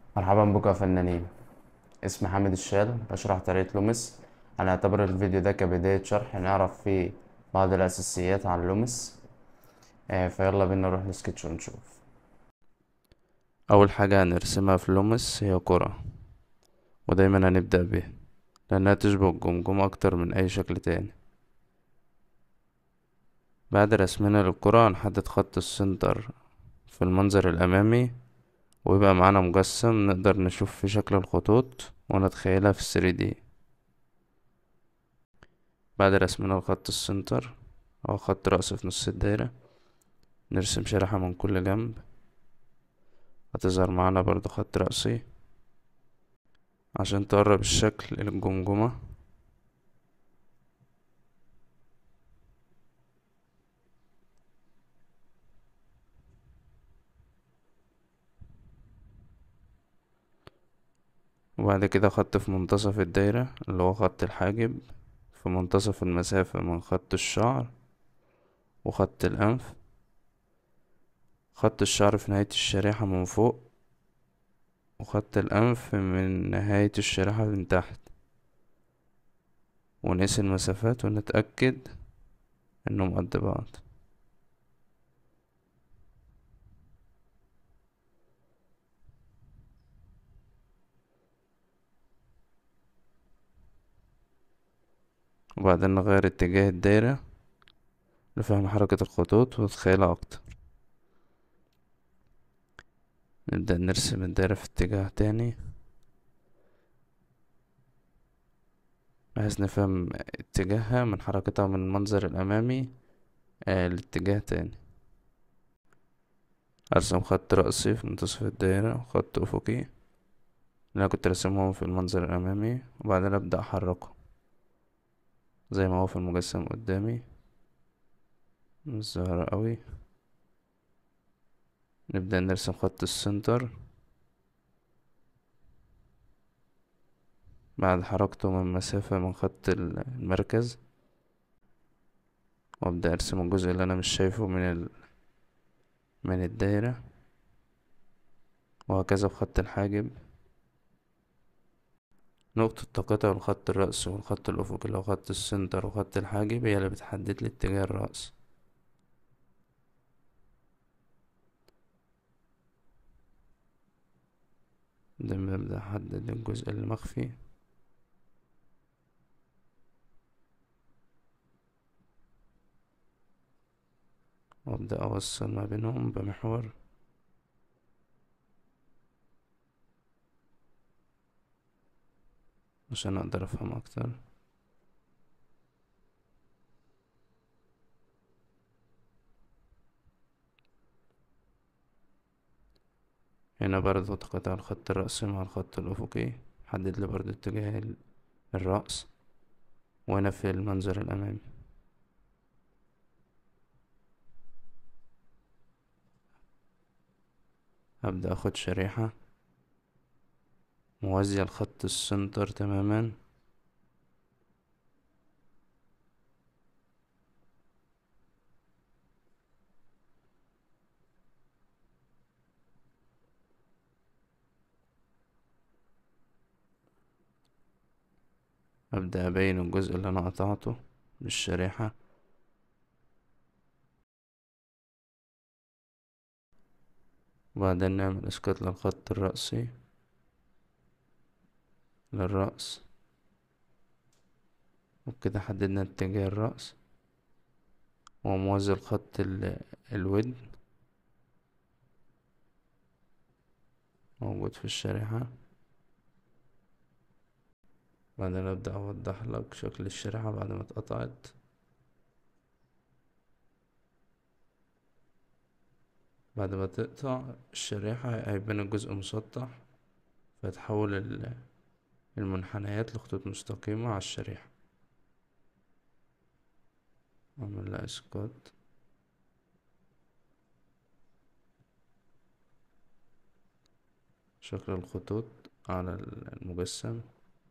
مرحبا بكم يا فنانين اسمي حامد الشال بشرح طريقة لومس هنعتبر الفيديو ده كبداية شرح نعرف فيه بعض الأساسيات عن لومس آه، فيلا بينا نروح لسكتش ونشوف أول حاجة هنرسمها في لومس هي كرة ودايما هنبدأ بيها لأنها تشبه الجمجمة أكتر من أي شكل تاني بعد رسمنا للكرة هنحدد خط السنتر في المنظر الأمامي ويبقى معانا مجسم نقدر نشوف فيه شكل الخطوط ونتخيلها في 3D بعد رسمنا الخط السنتر أو خط رأس في نص الدايرة نرسم شريحة من كل جنب هتظهر معانا برضو خط رأسي عشان تقرب الشكل للجمجمة وبعد كده خط في منتصف الدايرة اللي هو خط الحاجب في منتصف المسافة من خط الشعر وخط الأنف خط الشعر في نهاية الشريحة من فوق وخط الأنف من نهاية الشريحة من تحت ونقيس المسافات ونتأكد انهم قد بعض وبعدين نغير اتجاه الدايرة لفهم حركة الخطوط وتخيلها أكتر نبدأ نرسم الدايرة في اتجاه تاني بحيث نفهم اتجاهها من حركتها من المنظر الأمامي آه لاتجاه تاني أرسم خط رأسي في منتصف الدايرة وخط أفقي اللي أنا كنت راسمهم في المنظر الأمامي وبعدين أبدأ أحركه زي ما هو في المجسم قدامي مش ظاهرة أوي نبدأ نرسم خط السنتر بعد حركته من مسافة من خط المركز وابدأ ارسم الجزء اللي انا مش شايفه من ال... من الدايرة وهكذا بخط الحاجب نقطة تقاطع الخط الرأسي والخط الأفقي اللي هو خط السنتر وخط الحاجب هي اللي بتحدد لي اتجاه الرأس ده ببدأ أحدد الجزء المخفي وأبدأ أوصل ما بينهم بمحور عشان أقدر أفهم أكتر هنا برضو تقاطع الخط الرأسي مع الخط الأفقي حدد لي برضو اتجاه الرأس وهنا في المنظر الأمامي هبدأ أخد شريحة موازية لخط السنتر تماما أبدأ أبين الجزء اللي أنا قطعته بالشريحة وبعدين نعمل اسقاط للخط الرأسي للرأس وبكده حددنا اتجاه الرأس وموازي الخط الودن موجود في الشريحة بعدين ابدأ اوضح لك شكل الشريحة بعد ما اتقطعت بعد ما تقطع الشريحة هيبان الجزء مسطح فتحول المنحنيات لخطوط مستقيمة على الشريحة اعمل لها اسقاط شكل الخطوط على المجسم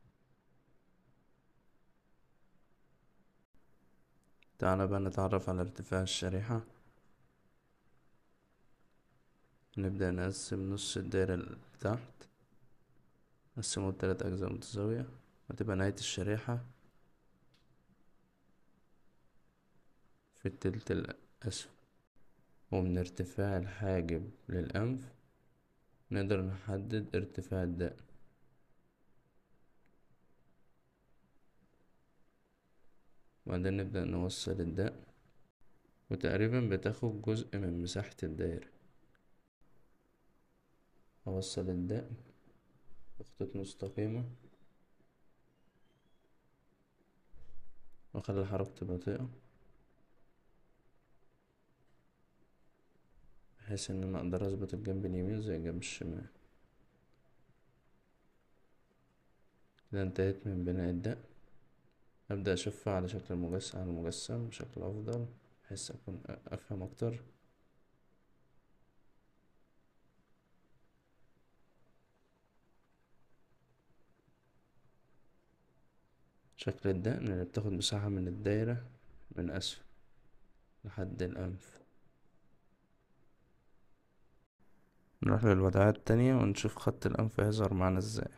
تعالى بقى نتعرف على ارتفاع الشريحة نبدأ نقسم نص الدايرة اللي تحت نقسمه لتلات أجزاء متساوية وتبقى نهاية الشريحة في التلت الأسفل ومن ارتفاع الحاجب للأنف نقدر نحدد ارتفاع الدقن وبعدين نبدأ نوصل الدقن وتقريبا بتاخد جزء من مساحة الدايرة اوصل الدقن بخطوط مستقيمة واخلي حركتي بطيئة بحيث ان انا اقدر اظبط الجنب اليمين زي الجنب الشمال كده انتهيت من بناء الدقن ابدأ اشوفها على شكل مجسم على المجسم بشكل افضل بحيث اكون افهم اكتر شكل الدقن اللي بتاخد مساحة من الدايرة من اسفل لحد الانف نروح للوضعية التانية ونشوف خط الانف هيظهر معانا ازاي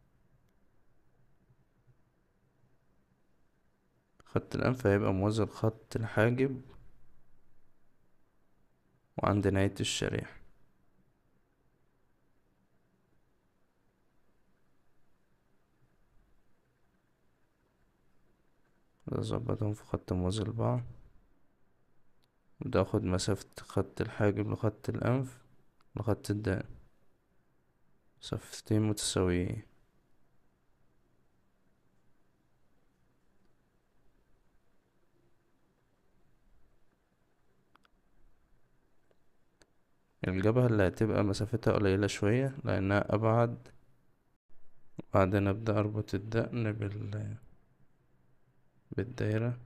خط الانف هيبقى موازي لخط الحاجب وعند نهاية الشريحة اظبطهم في خط موازي لبعض وابدأ اخد مسافة خط الحاجب لخط الانف لخط الدقن مسافتين متساويين الجبهة اللي هتبقى مسافتها قليلة شوية لأنها أبعد وبعدين أبدأ أربط الدقن بال بالدايرة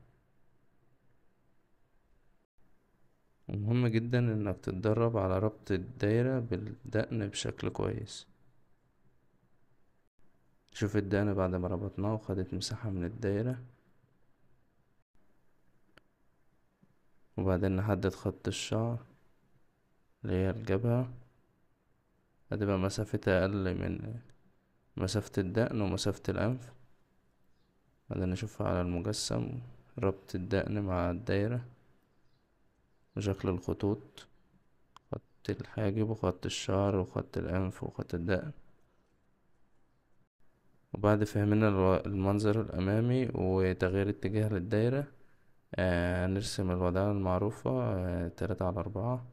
ومهم جدا انك تتدرب على ربط الدايرة بالدقن بشكل كويس شوف الدقن بعد ما ربطناه وخدت مساحة من الدايرة وبعدين نحدد خط الشعر اللي هي الجبهة هتبقى مسافتها أقل من مسافة الدقن ومسافة الأنف بعدين نشوفها على المجسم ربط الدقن مع الدايرة وشكل الخطوط خط الحاجب وخط الشعر وخط الأنف وخط الدقن وبعد فهمنا المنظر الأمامي وتغيير اتجاه للدايرة آه نرسم الوضعية المعروفة آه تلاتة على أربعة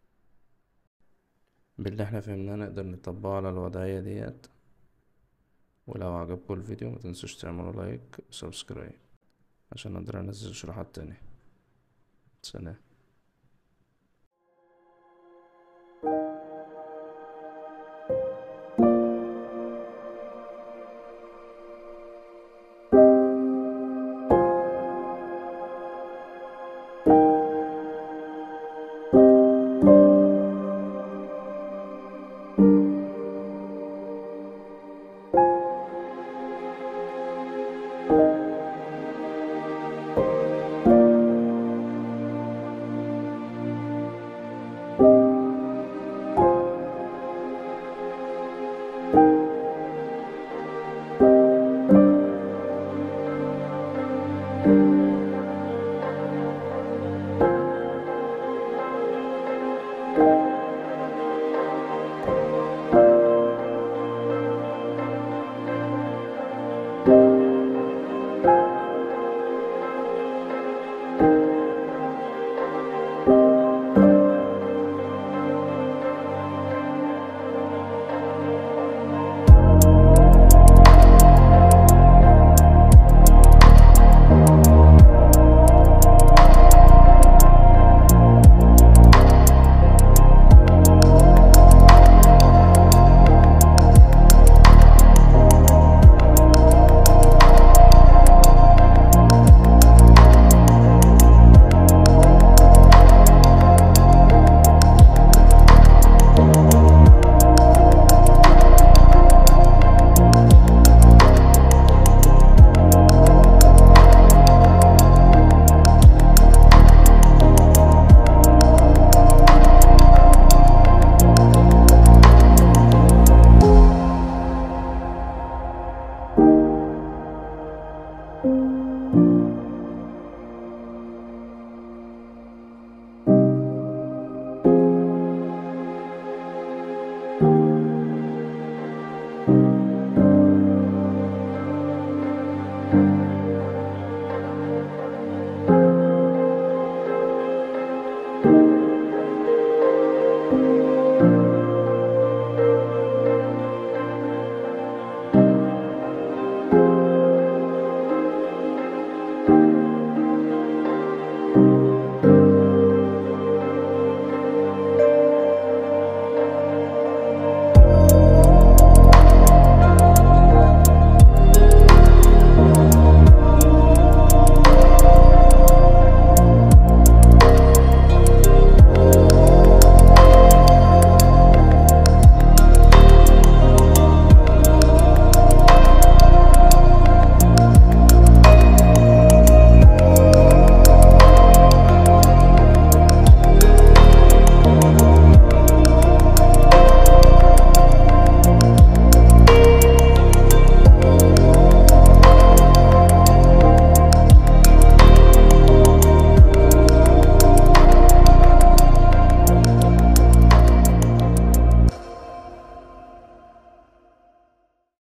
باللي احنا فهمناه نقدر نطبقه على الوضعية ديت ولو عجبكم الفيديو متنسوش تعملوا لايك وسبسكرايب عشان اقدر انزل شروحات تانية سلام